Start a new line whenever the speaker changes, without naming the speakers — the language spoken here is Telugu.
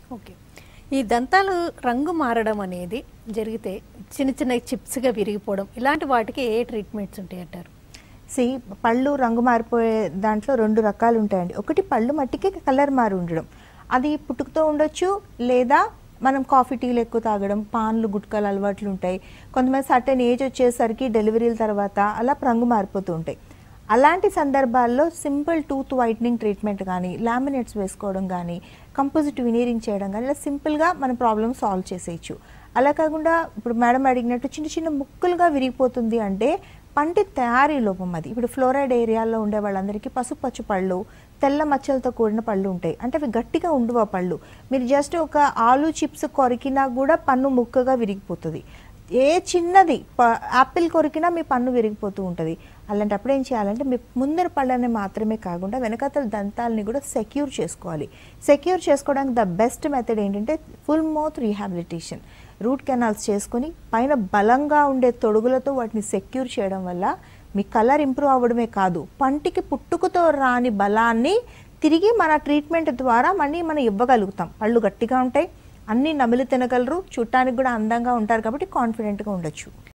ఓకే ఈ దంతాలు రంగు మారడం అనేది జరిగితే చిన్న చిన్న చిప్స్గా విరిగిపోవడం ఇలాంటి వాటికి ఏ ట్రీట్మెంట్స్ ఉంటాయి అంటారు
సి పళ్ళు రంగు మారిపోయే దాంట్లో రెండు రకాలు ఉంటాయండి ఒకటి పళ్ళు మట్టికి కలర్ మారి ఉండడం అది పుట్టుకతో ఉండొచ్చు లేదా మనం కాఫీ టీలు ఎక్కువ తాగడం పాన్లు గుట్కాలు అలవాట్లు ఉంటాయి కొంతమంది సర్టెన్ ఏజ్ వచ్చేసరికి డెలివరీల తర్వాత అలా రంగు మారిపోతూ ఉంటాయి అలాంటి సందర్భాల్లో సింపుల్ టూత్ వైట్నింగ్ ట్రీట్మెంట్ కానీ లామినేట్స్ వేసుకోవడం కానీ కంపోజిట్ వినీరింగ్ చేయడం కానీ ఇలా సింపుల్గా మన ప్రాబ్లమ్ సాల్వ్ చేసేయచ్చు అలా కాకుండా ఇప్పుడు మేడం అడిగినట్టు చిన్న చిన్న ముక్కలుగా విరిగిపోతుంది అంటే పంటి తయారీ లోపం అది ఇప్పుడు ఫ్లోరైడ్ ఏరియాలో ఉండే వాళ్ళందరికీ పసుపచ్చు పళ్ళు తెల్ల మచ్చలతో కూడిన పళ్ళు ఉంటాయి అంటే అవి గట్టిగా ఉండవు ఆ పళ్ళు మీరు జస్ట్ ఒక ఆలు చిప్స్ కొరికినా కూడా పన్ను ముక్కగా విరిగిపోతుంది ఏ చిన్నది ప- యాపిల్ కొరికినా మీ పన్ను విరిగిపోతూ ఉంటుంది అలాంటప్పుడు ఏం చేయాలంటే మీ ముందర పళ్ళని మాత్రమే కాకుండా వెనకాతల దంతాలని కూడా సెక్యూర్ చేసుకోవాలి సెక్యూర్ చేసుకోవడానికి ద బెస్ట్ మెథడ్ ఏంటంటే full mouth rehabilitation root canals చేసుకొని పైన బలంగా ఉండే తొడుగులతో వాటిని సెక్యూర్ చేయడం వల్ల మీ కలర్ ఇంప్రూవ్ అవ్వడమే కాదు పంటికి పుట్టుకతో రాని బలాన్ని తిరిగి మన ట్రీట్మెంట్ ద్వారా మళ్ళీ మనం ఇవ్వగలుగుతాం పళ్ళు గట్టిగా ఉంటాయి అన్నీ నమిలి తినగలరు చూడటానికి కూడా అందంగా ఉంటారు కాబట్టి కాన్ఫిడెంట్గా ఉండొచ్చు